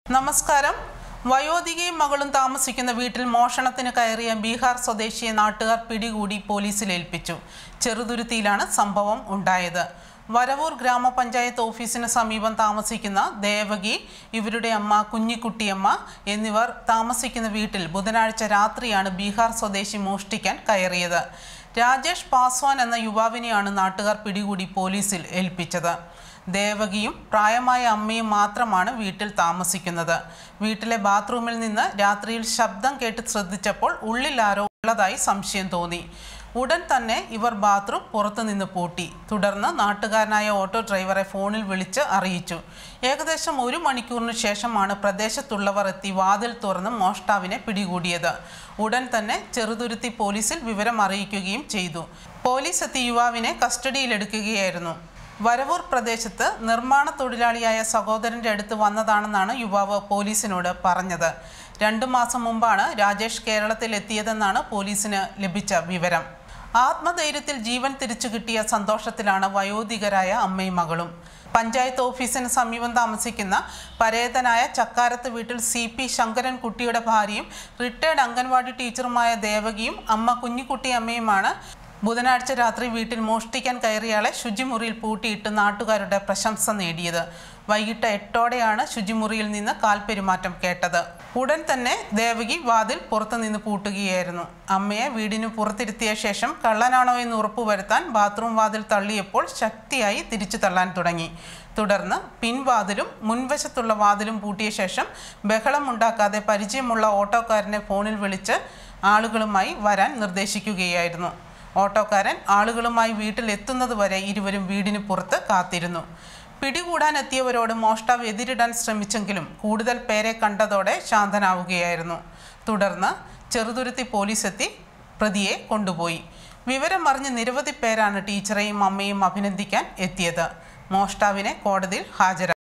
നമസ്കാരം വയോധികയും മകളും താമസിക്കുന്ന വീട്ടിൽ മോഷണത്തിന് കയറിയ ബീഹാർ സ്വദേശിയെ നാട്ടുകാർ പിടികൂടി പോലീസിൽ ഏൽപ്പിച്ചു ചെറുതുരുത്തിയിലാണ് സംഭവം ഉണ്ടായത് വരവൂർ ഗ്രാമപഞ്ചായത്ത് ഓഫീസിന് സമീപം താമസിക്കുന്ന ദേവകി ഇവരുടെ അമ്മ കുഞ്ഞിക്കുട്ടിയമ്മ എന്നിവർ താമസിക്കുന്ന വീട്ടിൽ ബുധനാഴ്ച രാത്രിയാണ് ബീഹാർ സ്വദേശി മോഷ്ടിക്കാൻ കയറിയത് രാജേഷ് പാസ്വാൻ എന്ന യുവാവിനെയാണ് നാട്ടുകാർ പിടികൂടി പോലീസിൽ ഏൽപ്പിച്ചത് ദേവകിയും പ്രായമായ അമ്മയും മാത്രമാണ് വീട്ടിൽ താമസിക്കുന്നത് വീട്ടിലെ ബാത്റൂമിൽ നിന്ന് രാത്രിയിൽ ശബ്ദം കേട്ട് ശ്രദ്ധിച്ചപ്പോൾ ഉള്ളിൽ ആരോ ഉള്ളതായി സംശയം തോന്നി ഉടൻ തന്നെ ഇവർ ബാത്റൂം പുറത്തുനിന്ന് പൂട്ടി തുടർന്ന് നാട്ടുകാരനായ ഓട്ടോ ഡ്രൈവറെ ഫോണിൽ വിളിച്ച് അറിയിച്ചു ഏകദേശം ഒരു മണിക്കൂറിന് ശേഷമാണ് പ്രദേശത്തുള്ളവർ എത്തി വാതിൽ തുറന്ന് മോഷ്ടാവിനെ പിടികൂടിയത് ഉടൻ തന്നെ ചെറുതുരുത്തി പോലീസിൽ വിവരം അറിയിക്കുകയും ചെയ്തു പോലീസ് എത്തി യുവാവിനെ കസ്റ്റഡിയിലെടുക്കുകയായിരുന്നു വരവൂർ പ്രദേശത്ത് നിർമ്മാണ തൊഴിലാളിയായ സഹോദരന്റെ അടുത്ത് വന്നതാണെന്നാണ് യുവാവ് പോലീസിനോട് പറഞ്ഞത് രണ്ടു മാസം മുമ്പാണ് രാജേഷ് കേരളത്തിൽ എത്തിയതെന്നാണ് പോലീസിന് ലഭിച്ച വിവരം ആത്മധൈര്യത്തിൽ ജീവൻ തിരിച്ചു കിട്ടിയ സന്തോഷത്തിലാണ് വയോധികരായ അമ്മയും മകളും പഞ്ചായത്ത് ഓഫീസിന് സമീപം താമസിക്കുന്ന പരേതനായ ചക്കാരത്ത് വീട്ടിൽ സി പി ശങ്കരൻ കുട്ടിയുടെ ഭാര്യയും റിട്ടയർഡ് അംഗൻവാടി ടീച്ചറുമായ ദേവകിയും അമ്മ കുഞ്ഞിക്കുട്ടി അമ്മയുമാണ് ബുധനാഴ്ച രാത്രി വീട്ടിൽ മോഷ്ടിക്കാൻ കയറിയാളെ ശുചിമുറിയിൽ പൂട്ടിയിട്ട് നാട്ടുകാരുടെ പ്രശംസ നേടിയത് വൈകിട്ട് എട്ടോടെയാണ് ശുചിമുറിയിൽ നിന്ന് കാൽപെരുമാറ്റം കേട്ടത് ഉടൻ തന്നെ ദേവകി വാതിൽ പുറത്തുനിന്ന് പൂട്ടുകയായിരുന്നു അമ്മയെ വീടിന് പുറത്തിരുത്തിയ ശേഷം കള്ളനാണോ എന്ന് ഉറപ്പുവരുത്താൻ ബാത്റൂം വാതിൽ തള്ളിയപ്പോൾ ശക്തിയായി തിരിച്ചു തള്ളാൻ തുടങ്ങി തുടർന്ന് പിൻവാതിലും മുൻവശത്തുള്ള വാതിലും പൂട്ടിയ ശേഷം ബഹളമുണ്ടാക്കാതെ പരിചയമുള്ള ഓട്ടോക്കാരനെ ഫോണിൽ വിളിച്ച് ആളുകളുമായി വരാൻ നിർദ്ദേശിക്കുകയായിരുന്നു ഓട്ടോക്കാരൻ ആളുകളുമായി വീട്ടിലെത്തുന്നത് വരെ ഇരുവരും വീടിന് പുറത്ത് കാത്തിരുന്നു പിടികൂടാൻ എത്തിയവരോട് മോഷ്ടാവ് എതിരിടാൻ ശ്രമിച്ചെങ്കിലും കൂടുതൽ പേരെ കണ്ടതോടെ ശാന്തനാവുകയായിരുന്നു തുടർന്ന് ചെറുതുരുത്തി പോലീസ് എത്തി പ്രതിയെ കൊണ്ടുപോയി വിവരം അറിഞ്ഞ് നിരവധി പേരാണ് ടീച്ചറെയും അമ്മയും അഭിനന്ദിക്കാൻ എത്തിയത് മോഷ്ടാവിനെ കോടതിയിൽ ഹാജരാക്കി